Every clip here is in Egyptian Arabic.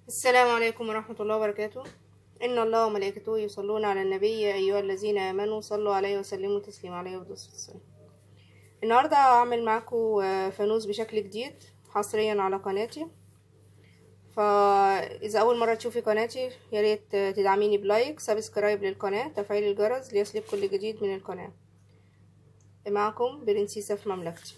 السلام عليكم ورحمة الله وبركاته إن الله وملائكته يصلون على النبي يا أيها الذين آمنوا صلوا عليه وسلموا تسليما عليه وبالصلاة والسلام النهاردة هعمل معاكم آه، فانوس بشكل جديد حصريا على قناتي فإذا أول مرة تشوفي قناتي يا ريت آه، تدعميني بلايك سبسكرايب للقناة تفعيل الجرس ليصلك كل جديد من القناة معكم برنسيسة في مملكتي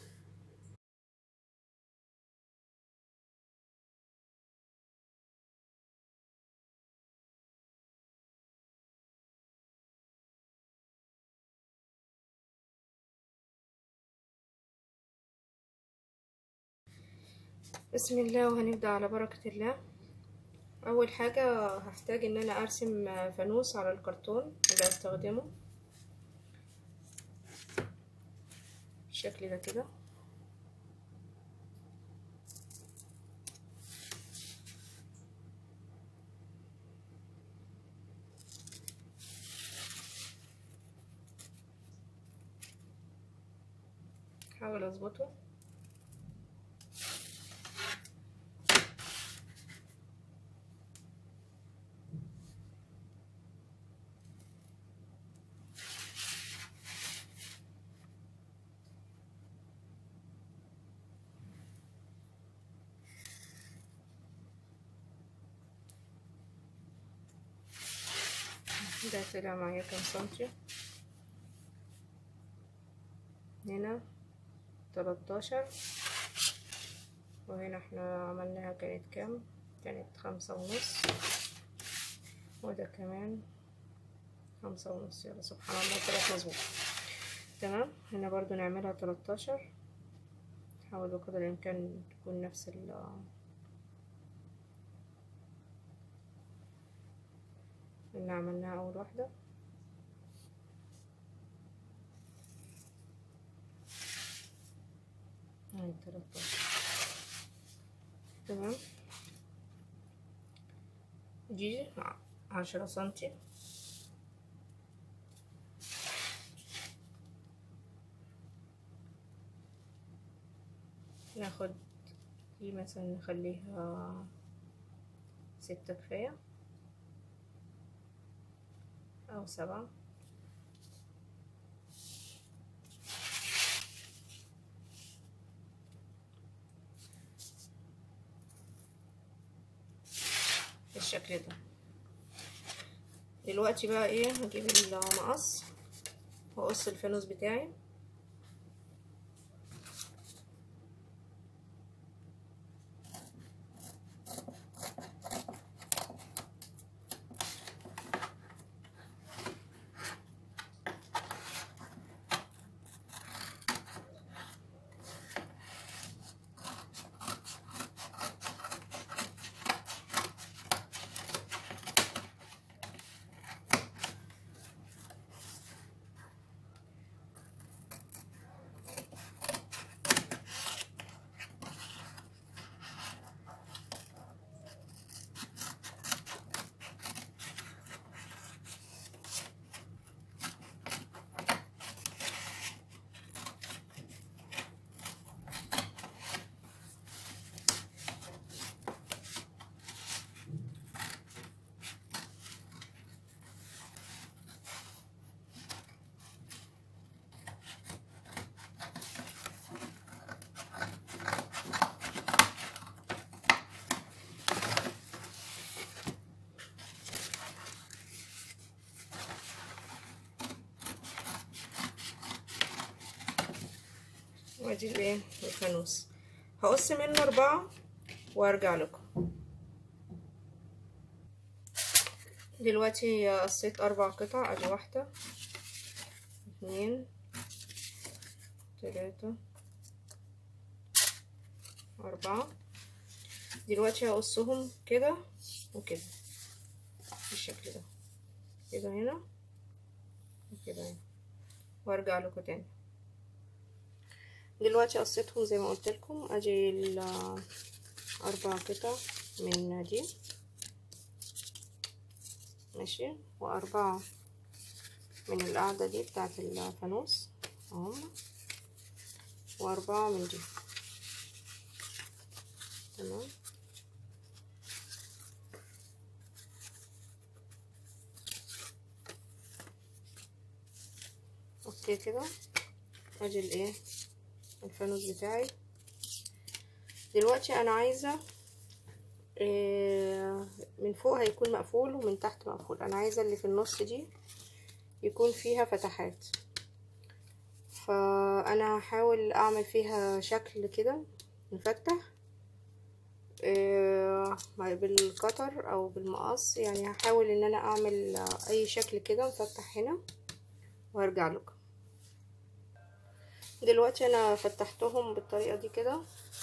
بسم الله وهنبدأ على بركة الله أول حاجة هحتاج إن أنا أرسم فانوس على الكرتون اللي هستخدمه بالشكل ده كده هحاول أظبطه ده طلع معايا كام سنتي هنا تلاتاشر وهنا احنا عملناها كانت كام كانت خمسة ونص وده كمان خمسة ونص يلا سبحان الله طلعت مظبوط تمام هنا برضو نعملها تلاتاشر نحاول بقدر الامكان تكون نفس ال اللي عملناها اول واحدة هاي تلاتاشر تمام دي عشرة سنتي ناخد دي مثلا نخليها ستة كفاية أو سبعة بالشكل ده دلوقتي بقى ايه هجيب المقص واقص الفانوس بتاعي وادي الايه الفانوس هقص منه اربعة وارجع لكم دلوقتي قصيت اربع قطع ادي واحدة اتنين تلاتة اربعة دلوقتي هقصهم كده وكده بالشكل ده كده هنا وكده هنا وارجع لكم تاني دلوقتي قصيتهم زي ما قلت لكم ادي الاربع قطع من دي ماشي واربعة من القاعدة دي بتاعت الفانوس اهم واربعة من دي تمام اوكي كده ادي الايه الفانوس بتاعي دلوقتي انا عايزه إيه من فوق هيكون مقفول ومن تحت مقفول انا عايزه اللي في النص دي يكون فيها فتحات فانا هحاول اعمل فيها شكل كده مفتح إيه بالقطر او بالمقص يعني هحاول ان انا اعمل اي شكل كده مفتح هنا وهرجع لكم دلوقتي انا فتحتهم بالطريقه دي كده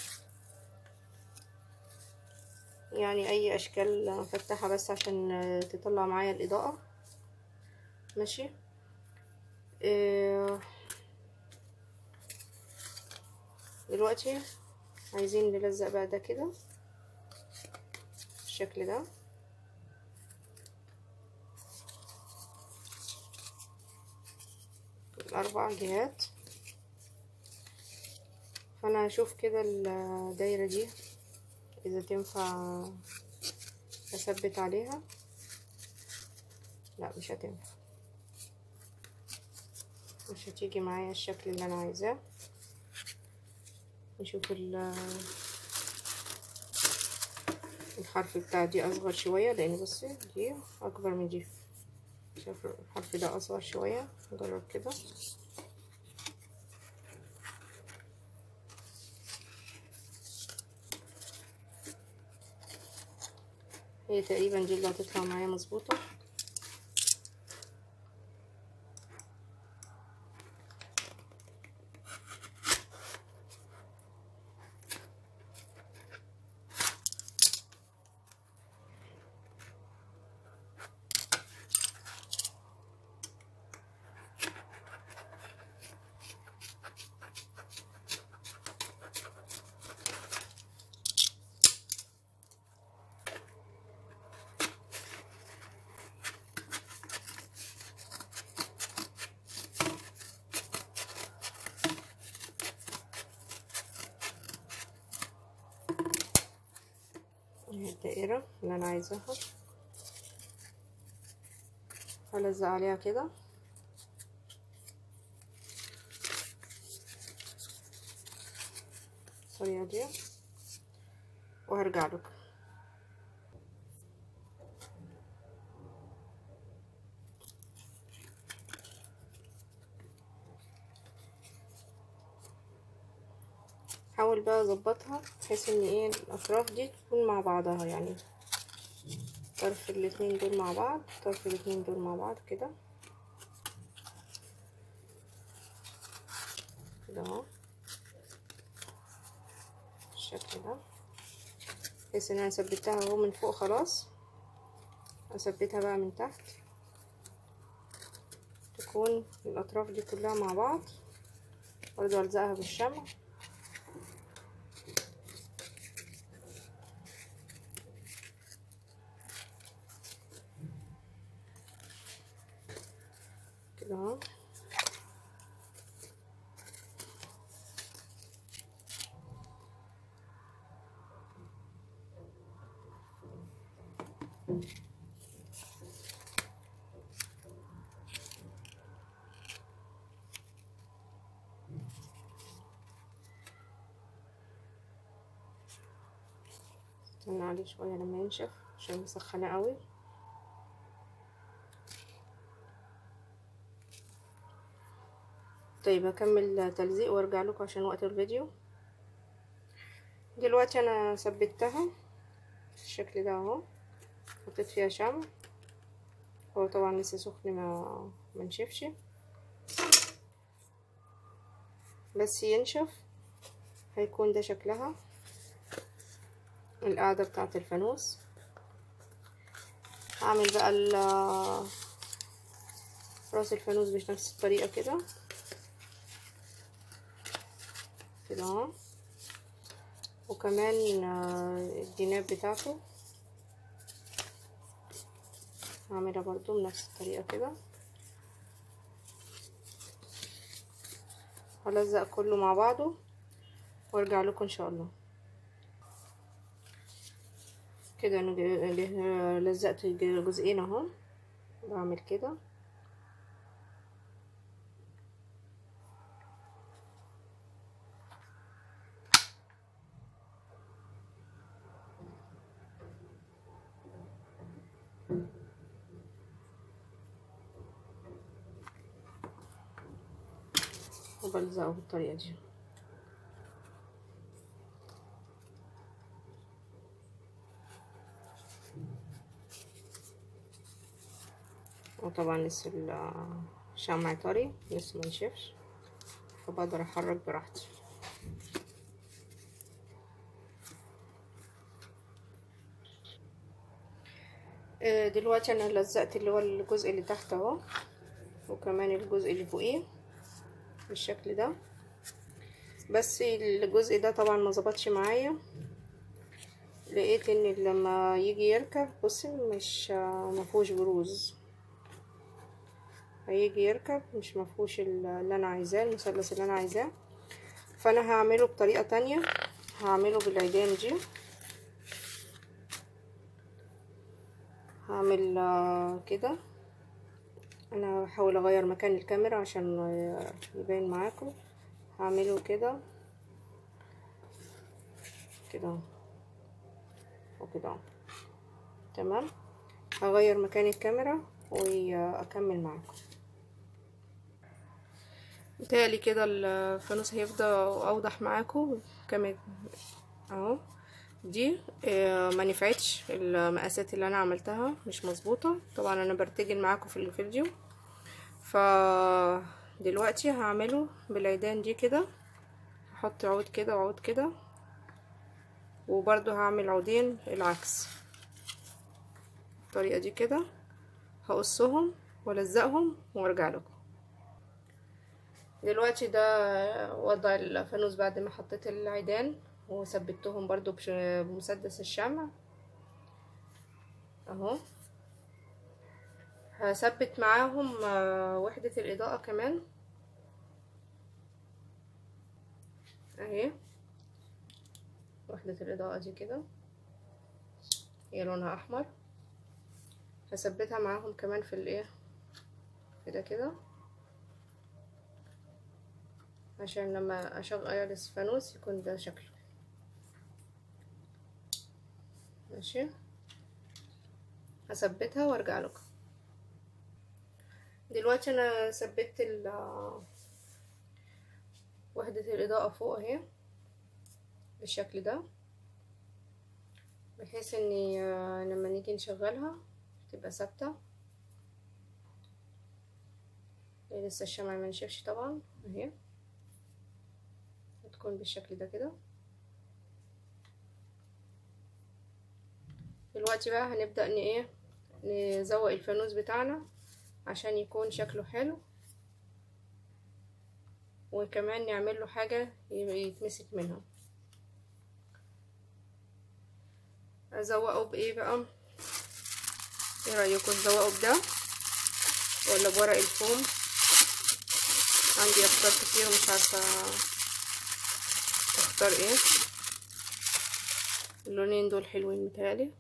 يعني اي اشكال مفتحه بس عشان تطلع معايا الاضاءه ماشي إيه دلوقتي عايزين نلزق بقى ده كده بالشكل ده الاربع جهات فانا هشوف كده الدايره دي اذا تنفع اثبت عليها لا مش هتنفع مش هتيجي معايا الشكل اللي انا عايزاه نشوف الحرف بتاع دي اصغر شويه لان بصي دي اكبر من دي شوف الحرف ده اصغر شويه نجرب كده هي تقريبا دي اللي هتطلع معايا مظبوطه الدائرة اللي أنا عايزاها هلزق عليها كده الطريقة دي وهرجع لكم احاول بقى اظبطها بحيث ان ايه الاطراف دي تكون مع بعضها يعني طرف الاتنين دول مع بعض طرف الاتنين دول مع بعض كده كده اهو بالشكل ده بحيث ان انا ثبتها اهو من فوق خلاص اثبتها بقى من تحت تكون الاطراف دي كلها مع بعض برضو الزقها بالشمع كده اهو استنى عليه شويه لما ينشف عشان مسخنه قوي طيب هكمل تلزيق وارجع لكم عشان وقت الفيديو دلوقتي انا ثبتها بالشكل ده اهو حطيت فيها شمع هو طبعا لسه سخن ما منشفش بس ينشف هيكون ده شكلها القاعدة بتاعت الفانوس هعمل بقى راس الفانوس بنفس الطريقة كده كده اهو وكمان الجناب بتاعته هعملها برضو بنفس الطريقة كده هلزق كله مع بعضه وارجع لكم ان شاء الله كده انا لزقت جزئين اهو بعمل كده وبلزقه بالطريقة دي وطبعا لسه الشمع طري لسه منشفش فبقدر احرك براحتي دلوقتي انا لزقت اللي هو الجزء اللي تحت اهو وكمان الجزء اللي فوقيه بالشكل ده بس الجزء ده طبعا ما ظبطش معايا لقيت ان لما يجي يركب بصي مش مفهوش بروز هيجي يركب مش مفهوش اللي انا عايزاه المثلث اللي انا عايزاه فانا هعمله بطريقه تانية هعمله بالعيدان دي هعمل كده انا هحاول اغير مكان الكاميرا عشان يبين معاكم هعمله كده كده وكده تمام هغير مكان الكاميرا واكمل معاكم متهيألي كده الفانوس هيفضل اوضح معاكم كمان اهو دي ما نفعتش المقاسات اللي انا عملتها مش مظبوطه طبعا انا برتجل معاكم في الفيديو ف دلوقتي هعمله بالعيدان دي كده هحط عود كده وعود كده وبرضو هعمل عودين العكس الطريقه دي كده هقصهم والزقهم وارجع لكم دلوقتي ده وضع الفانوس بعد ما حطيت العيدان وثبتهم برضو بمسدس الشمع اهو هثبت معاهم وحدة الإضاءة كمان اهي وحدة الإضاءة دي كده هي لونها أحمر هثبتها معاهم كمان في الايه كده كده عشان لما اشغل الفانوس يكون ده شكله ماشي هثبتها وارجع لكم دلوقتي انا ثبت ال وحدة الاضاءة فوق اهي بالشكل ده بحيث اني لما نيجي نشغلها تبقى ثابتة لسه الشمع منشفش طبعا اهي تكون بالشكل ده كده دلوقتي بقى هنبدأ ان ايه نزوق الفانوس بتاعنا عشان يكون شكله حلو وكمان نعمل له حاجة يتمسك منها ازوقه بايه بقى ايه رأيكم نزوقه بده ولا بورق الفوم عندي افكار كتير ومش عارفة اختار ايه اللونين دول حلوين متهيألي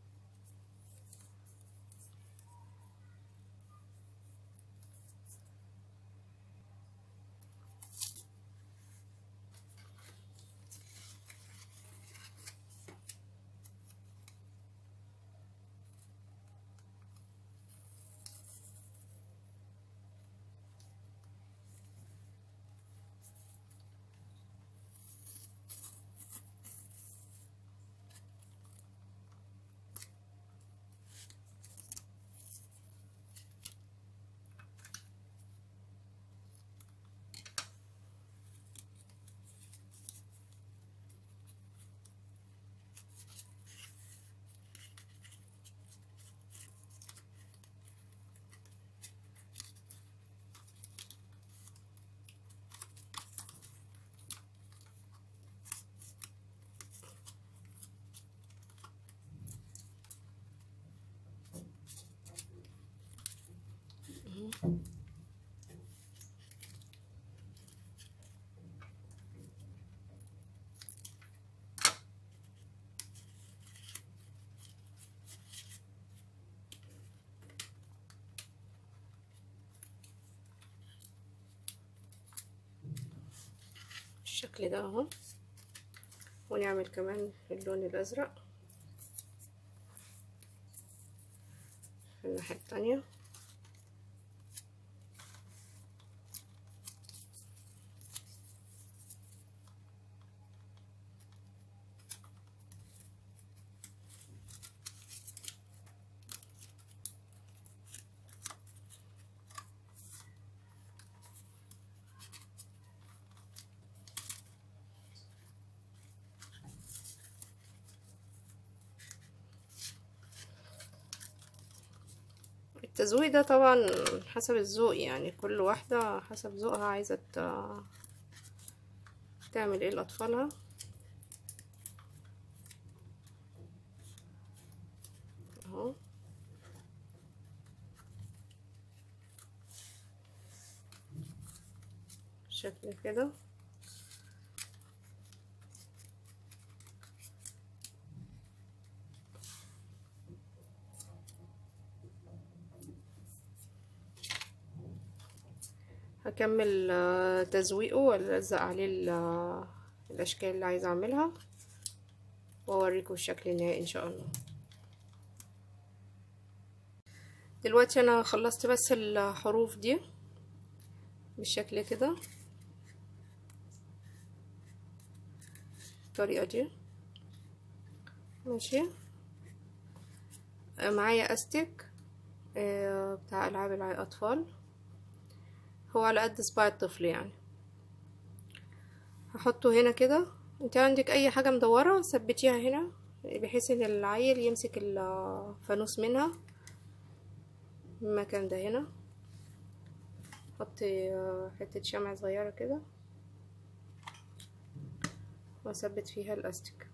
بالشكل ده اهو ونعمل كمان اللون الازرق في الناحية التانية التزويق ده طبعا حسب الذوق يعني كل واحدة حسب ذوقها عايزة تعمل ايه لأطفالها اهو شكل كده هكمل تزويقه والزق عليه الاشكال اللي عايزه اعملها واوريكم الشكل النهائي ان شاء الله دلوقتي انا خلصت بس الحروف دي بالشكل كده الطريقه دي ماشي معايا استك بتاع العاب الاطفال هو على قد صباع الطفل يعني هحطه هنا كده انت عندك اي حاجه مدوره ثبتيها هنا بحيث ان العيل يمسك الفانوس منها المكان ده هنا حطي حته شمع صغيره كده واثبت فيها الاستيك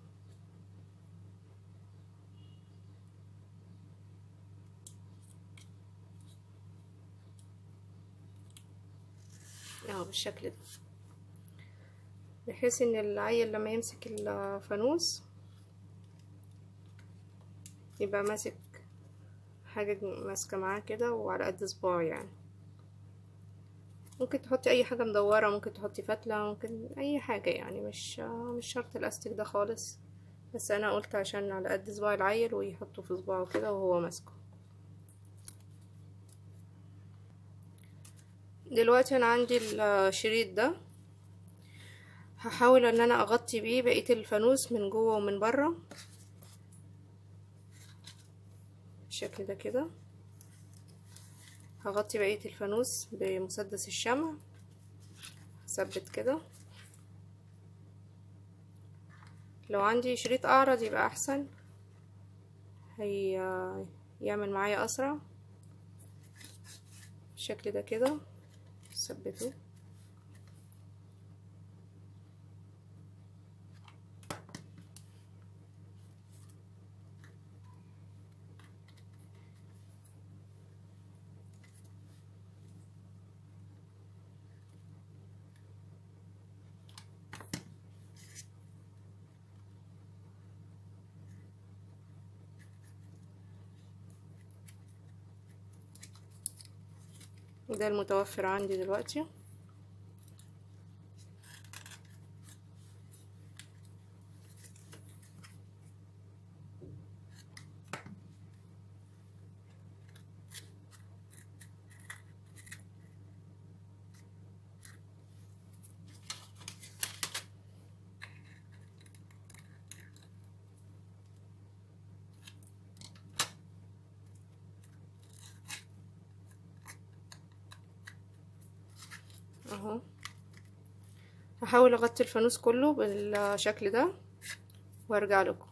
اهو بالشكل ده بحيث ان العيل لما يمسك الفانوس يبقى ماسك حاجة ماسكة معاه كده وعلى قد صباعه يعني ممكن تحطي اي حاجة مدورة ممكن تحطي فتلة ممكن اي حاجة يعني مش مش شرط الاستيك ده خالص بس انا قلت عشان على قد صباع العيل ويحطه في صباعه كده وهو ماسكه دلوقتي انا عندي الشريط ده هحاول ان انا اغطي بيه بقيه الفانوس من جوه ومن بره بالشكل ده كده هغطي بقيه الفانوس بمسدس الشمع هثبت كده لو عندي شريط اعرض يبقى احسن هي يعمل معايا اسرع بالشكل ده كده ثبته ده المتوفر عندي دلوقتي اهو هحاول اغطي الفانوس كله بالشكل ده وارجع لكم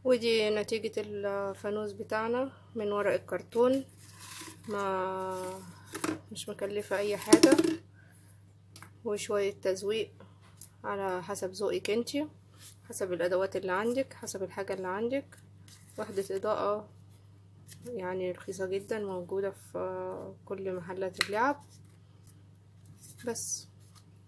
ودي نتيجة الفانوس بتاعنا من ورق الكرتون ما مش مكلفة اي حاجة وشوية تزويق على حسب ذوقك انتي حسب الادوات اللي عندك حسب الحاجة اللي عندك وحدة اضاءة يعني رخيصة جدا موجودة في كل محلات اللعب بس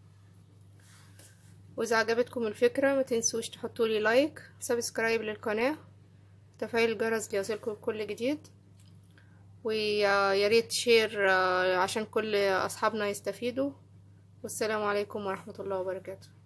واذا عجبتكم الفكرة ما تنسوش تحطوا لي لايك سبسكرايب للقناة تفعيل الجرس ليصلكم كل جديد ويا ريت شير عشان كل اصحابنا يستفيدوا والسلام عليكم ورحمة الله وبركاته